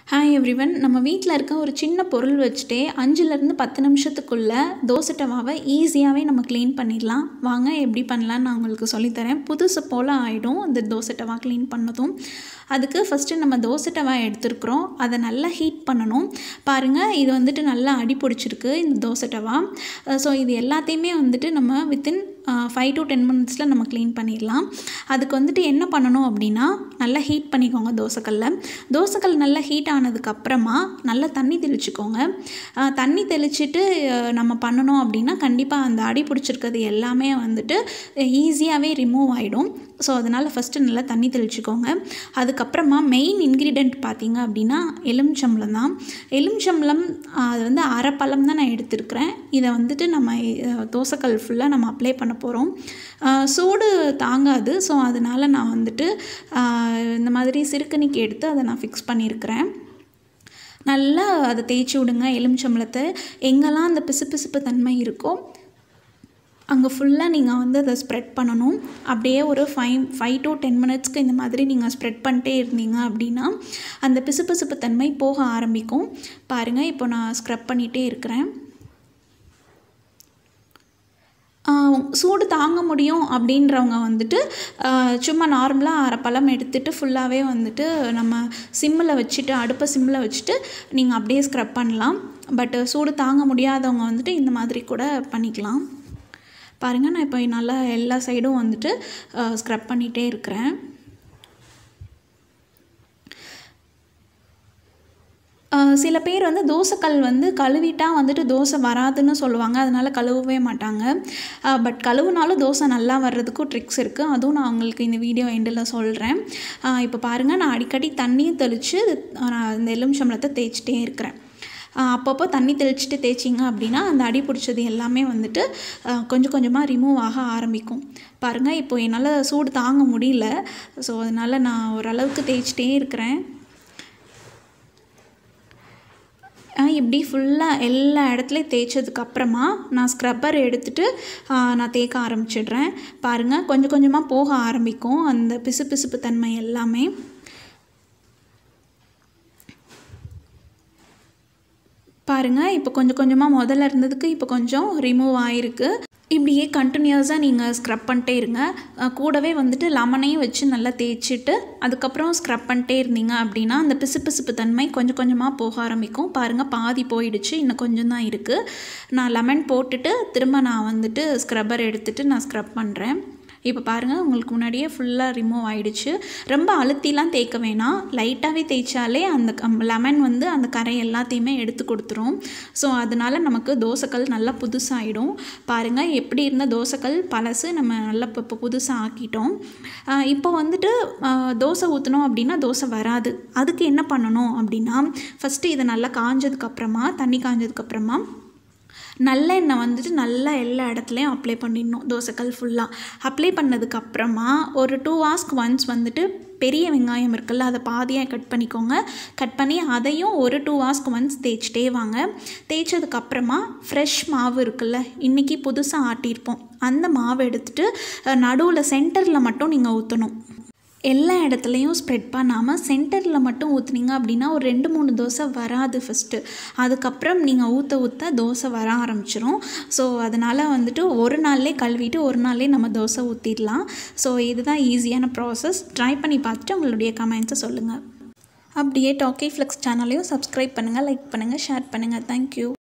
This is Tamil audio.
ஹாய் எவ்ரிவன் நம்ம வீட்டில் இருக்க ஒரு சின்ன பொருள் வச்சுட்டே அஞ்சுலேருந்து பத்து நிமிஷத்துக்குள்ளே தோசை டவாவை ஈஸியாகவே நம்ம க்ளீன் பண்ணிடலாம் வாங்க எப்படி பண்ணலான்னு நான் உங்களுக்கு சொல்லித்தரேன் புதுசு போல் ஆகிடும் இந்த தோசை டவா க்ளீன் பண்ணதும் அதுக்கு ஃபஸ்ட்டு நம்ம தோசை டவா எடுத்துருக்குறோம் அதை நல்லா ஹீட் பண்ணணும் பாருங்கள் இது வந்துட்டு நல்லா அடி பிடிச்சிருக்கு இந்த தோசை டவா ஸோ இது எல்லாத்தையுமே வந்துட்டு நம்ம வித்தின் ஃபைவ் டு டென் மினிட்ஸில் நம்ம க்ளீன் பண்ணிடலாம் அதுக்கு வந்துட்டு என்ன பண்ணணும் அப்படின்னா நல்லா ஹீட் பண்ணிக்கோங்க தோசைக்கல்ல தோசைக்கல் நல்லா ஹீட் ஆனதுக்கப்புறமா நல்லா தண்ணி தெளிச்சுக்கோங்க அஹ் தண்ணி தெளிச்சுட்டு அஹ் நம்ம பண்ணணும் அப்படின்னா கண்டிப்பாக அந்த அடி பிடிச்சிருக்கிறது எல்லாமே வந்துட்டு ஈஸியாகவே ரிமூவ் ஆகிடும் ஸோ அதனால் ஃபஸ்ட்டு நல்லா தண்ணி தெளிச்சுக்கோங்க அதுக்கப்புறமா மெயின் இன்க்ரீடியண்ட் பார்த்தீங்க அப்படின்னா எலுமிச்சம்பழம் தான் எலுமிச்சம்பழம் ஆஹ் அது வந்து அரை பழம் தான் நான் எடுத்திருக்கிறேன் இதை வந்துட்டு நம்ம அஹ், தோசைக்கல் ஃபுல்லாக நம்ம அப்ளை பண்ண போகிறோம் சூடு தாங்காது ஸோ அதனால் நான் வந்துட்டு ஆஹ், இந்த மாதிரி சிறுக்கணிக்கு எடுத்து அதை நான் ஃபிக்ஸ் பண்ணியிருக்கிறேன் நல்லா அதை தேய்ச்சி விடுங்க எலுமிச்சம்பழத்தை எங்கெல்லாம் அந்த பிசுபிசுப்பு தன்மை இருக்கோ அங்கே ஃபுல்லாக நீங்கள் வந்து அதை ஸ்ப்ரெட் பண்ணணும் அப்படியே ஒரு ஃபைவ் ஃபைவ் டு டென் மினிட்ஸ்க்கு இந்த மாதிரி நீங்கள் ஸ்ப்ரெட் பண்ணிட்டே இருந்தீங்க அப்படின்னா அந்த பிசுபிசுப்பு தன்மை போக ஆரம்பிக்கும் பாருங்கள் இப்போ நான் ஸ்க்ரப் பண்ணிகிட்டே இருக்கிறேன் ஆஹ் சூடு தாங்க முடியும் அப்படின்றவங்க வந்துட்டு ஆஹ் சும்மா நார்மலாக அரை பழம் எடுத்துட்டு ஃபுல்லாகவே வந்துட்டு நம்ம சிம்மில் வச்சுட்டு அடுப்பை சிம்மில் வச்சுட்டு நீங்கள் அப்படியே ஸ்க்ரப் பண்ணலாம் பட் சூடு தாங்க முடியாதவங்க வந்துட்டு இந்த மாதிரி கூட பண்ணிக்கலாம் பாருங்கள் நான் இப்போ நல்லா எல்லா சைடும் வந்துட்டு ஸ்க்ரப் பண்ணிகிட்டே இருக்கிறேன் ஆஹ் சில பேர் வந்து தோசைக்கல் வந்து கழுவிட்டா வந்துட்டு தோசை வராதுன்னு சொல்லுவாங்க அதனால் கழுவவே மாட்டாங்க பட் கழுவுனாலும் தோசை நல்லா வர்றதுக்கும் ட்ரிக்ஸ் இருக்குது அதுவும் நான் உங்களுக்கு இந்த வீடியோ எண்டில் சொல்கிறேன் இப்போ பாருங்கள் நான் அடிக்கடி தண்ணியை தெளித்து நான் இந்த எலுமிச்சம்பழத்தை தேய்ச்சிட்டே இருக்கிறேன் ஆஹ் அப்பப்போ தண்ணி தெளிச்சுட்டு தேய்ச்சிங்க அப்படின்னா அந்த அடி பிடிச்சது எல்லாமே வந்துட்டு ஆஹ் கொஞ்சம் கொஞ்சமாக ரிமூவ் ஆக ஆரம்பிக்கும் பாருங்கள் இப்போ என்னால் சூடு தாங்க முடியல ஸோ அதனால் நான் ஓரளவுக்கு தேய்ச்சிட்டே இருக்கிறேன் ஆஹ் இப்படி ஃபுல்லாக எல்லா இடத்துலையும் தேய்ச்சதுக்கப்புறமா நான் ஸ்க்ரப்பர் எடுத்துகிட்டு நான் தேய்க்க ஆரம்பிச்சிடுறேன் பாருங்கள் கொஞ்சம் கொஞ்சமாக போக ஆரம்பிக்கும் அந்த பிசுபிசுப்பு தன்மை எல்லாமே பாருங்கள் இப்போ கொஞ்சம் கொஞ்சமாக முதல்ல இருந்ததுக்கு இப்போ கொஞ்சம் ரிமூவ் ஆகிருக்கு இப்படியே கண்டினியூஸாக நீங்கள் ஸ்க்ரப் பண்ணிட்டே இருங்க அஹ் கூடவே வந்துட்டு லெமனையும் வச்சு நல்லா தேய்ச்சிட்டு அதுக்கப்புறம் ஸ்க்ரப் பண்ணிட்டே இருந்தீங்க அப்படின்னா அந்த பிசுபிசுப்பு தன்மை கொஞ்சம் கொஞ்சமாக போக ஆரம்பிக்கும் பாருங்கள் பாதி போயிடுச்சு இன்னும் கொஞ்சம் தான் இருக்குது நான் லெமன் போட்டுட்டு திரும்ப நான் வந்துட்டு ஸ்க்ரப்பர் எடுத்துகிட்டு நான் ஸ்க்ரப் பண்ணுறேன் இப்போ பாருங்கள் உங்களுக்கு முன்னாடியே ஃபுல்லாக ரிமூவ் ஆயிடுச்சு ரொம்ப அழுத்திலாம் தேய்க்க வேணாம் லைட்டாகவே தேய்ச்சாலே அந்த லெமன் வந்து அந்த கரை எல்லாத்தையுமே எடுத்து கொடுத்துரும் ஸோ அதனால் நமக்கு தோசைக்கல் நல்லா புதுசாகிடும் பாருங்கள் எப்படி இருந்த தோசைக்கல் பழசு நம்ம நல்லா இப்போ இப்போ புதுசாக ஆக்கிட்டோம் ஆஹ் இப்போ வந்துட்டு ஆஹ் தோசை ஊற்றணும் அப்படின்னா தோசை வராது அதுக்கு என்ன பண்ணணும் அப்படின்னா ஃபஸ்ட்டு இதை நல்லா காஞ்சதுக்கப்புறமா தண்ணி காஞ்சதுக்கப்புறமா நல்லெண்ணெய் வந்துட்டு நல்லா எல்லா இடத்துலையும் அப்ளை பண்ணிடணும் தோசைக்கல் ஃபுல்லாக அப்ளை பண்ணதுக்கப்புறமா ஒரு டூ ஹவர்ஸ்க்கு ஒன்ஸ் வந்துட்டு பெரிய வெங்காயம் இருக்குல்ல அதை பாதியாக கட் பண்ணிக்கோங்க கட் பண்ணி அதையும் ஒரு டூ ஹவர்ஸ்க்கு ஒன்ஸ் தேய்ச்சிட்டே வாங்க தேய்ச்சதுக்கப்புறமா ஃப்ரெஷ் மாவு இருக்குல்ல இன்றைக்கி புதுசாக ஆட்டியிருப்போம் அந்த மாவு எடுத்துகிட்டு நடுவில் சென்டரில் மட்டும் நீங்கள் ஊற்றணும் எல்லா இடத்துலையும் ஸ்ப்ரெட் பண்ணாமல் சென்டரில் மட்டும் ஊற்றுனீங்க அப்படின்னா ஒரு ரெண்டு மூணு தோசை வராது ஃபஸ்ட்டு அதுக்கப்புறம் நீங்கள் ஊற்ற ஊற்ற தோசை வர ஆரம்பிச்சிரும் ஸோ அதனால் வந்துட்டு ஒரு நாள்லேயே கழுவிட்டு ஒரு நாள்லேயே நம்ம தோசை ஊற்றிடலாம் ஸோ இதுதான் ஈஸியான ப்ராசஸ் ட்ரை பண்ணி பார்த்துட்டு உங்களுடைய கமெண்ட்ஸை சொல்லுங்கள் அப்படியே டாக்கி ஃப்ளெக்ஸ் சேனலையும் சப்ஸ்கிரைப் பண்ணுங்கள் லைக் பண்ணுங்கள் ஷேர் பண்ணுங்கள் தேங்க்யூ